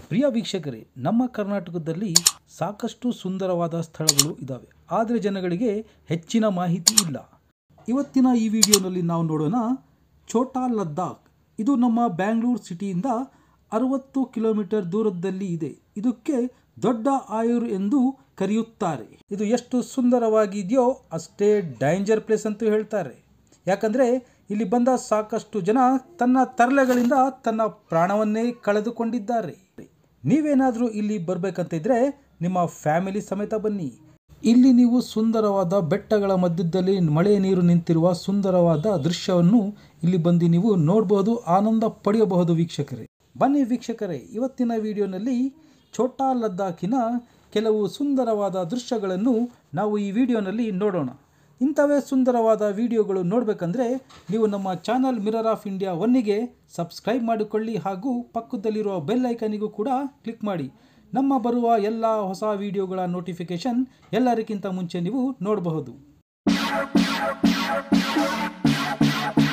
ಪ್ರಿಯ ವೀಕ್ಷಕರೇ ನಮ್ಮ ಕರ್ನಾಟಕದಲ್ಲಿ ಸಾಕಷ್ಟು ಸುಂದರವಾದ ಸ್ಥಳಗಳು ಇದ್ದಾವೆ ಆದರೆ ಜನಗಳಿಗೆ ಹೆಚ್ಚಿನ ಮಾಹಿತಿ ಇಲ್ಲ ಇವತ್ತಿನ ಈ ವಿಡಿಯೋನಲ್ಲಿ ನಾವು ನೋಡೋಣ ಛೋಟಾ ಲದ್ದಾಖ್ ಇದು ನಮ್ಮ ಬ್ಯಾಂಗ್ಳೂರು ಸಿಟಿಯಿಂದ ಅರವತ್ತು ಕಿಲೋಮೀಟರ್ ದೂರದಲ್ಲಿ ಇದೆ ಇದಕ್ಕೆ ದೊಡ್ಡ ಆಯುರ್ ಎಂದು ಕರೆಯುತ್ತಾರೆ ಇದು ಎಷ್ಟು ಸುಂದರವಾಗಿದೆಯೋ ಅಷ್ಟೇ ಡೇಂಜರ್ ಪ್ಲೇಸ್ ಅಂತೂ ಹೇಳ್ತಾರೆ ಯಾಕಂದರೆ ಇಲ್ಲಿ ಬಂದ ಸಾಕಷ್ಟು ಜನ ತನ್ನ ತರಲೆಗಳಿಂದ ತನ್ನ ಪ್ರಾಣವನ್ನೇ ಕಳೆದುಕೊಂಡಿದ್ದಾರೆ ನೀವೇನಾದರೂ ಇಲ್ಲಿ ಬರಬೇಕಂತ ಇದ್ರೆ ನಿಮ್ಮ ಫ್ಯಾಮಿಲಿ ಸಮೇತ ಬನ್ನಿ ಇಲ್ಲಿ ನೀವು ಸುಂದರವಾದ ಬೆಟ್ಟಗಳ ಮಧ್ಯದಲ್ಲಿ ಮಳೆ ನೀರು ನಿಂತಿರುವ ಸುಂದರವಾದ ದೃಶ್ಯವನ್ನು ಇಲ್ಲಿ ಬಂದು ನೀವು ನೋಡಬಹುದು ಆನಂದ ಪಡೆಯಬಹುದು ವೀಕ್ಷಕರೇ ಬನ್ನಿ ವೀಕ್ಷಕರೇ ಇವತ್ತಿನ ವಿಡಿಯೋನಲ್ಲಿ ಛೋಟಾ ಲದ್ದಾಖಿನ ಕೆಲವು ಸುಂದರವಾದ ದೃಶ್ಯಗಳನ್ನು ನಾವು ಈ ವಿಡಿಯೋನಲ್ಲಿ ನೋಡೋಣ ಇಂಥವೇ ಸುಂದರವಾದ ವಿಡಿಯೋಗಳು ನೋಡಬೇಕಂದ್ರೆ ನೀವು ನಮ್ಮ ಚಾನಲ್ ಮಿರರ್ ಆಫ್ ಇಂಡಿಯಾ ಒನ್ನಿಗೆ ಸಬ್ಸ್ಕ್ರೈಬ್ ಮಾಡಿಕೊಳ್ಳಿ ಹಾಗೂ ಪಕ್ಕದಲ್ಲಿರುವ ಬೆಲ್ ಐಕನಿಗೂ ಕೂಡ ಕ್ಲಿಕ್ ಮಾಡಿ ನಮ್ಮ ಬರುವ ಎಲ್ಲ ಹೊಸ ವಿಡಿಯೋಗಳ ನೋಟಿಫಿಕೇಶನ್ ಎಲ್ಲರಿಗಿಂತ ಮುಂಚೆ ನೀವು ನೋಡಬಹುದು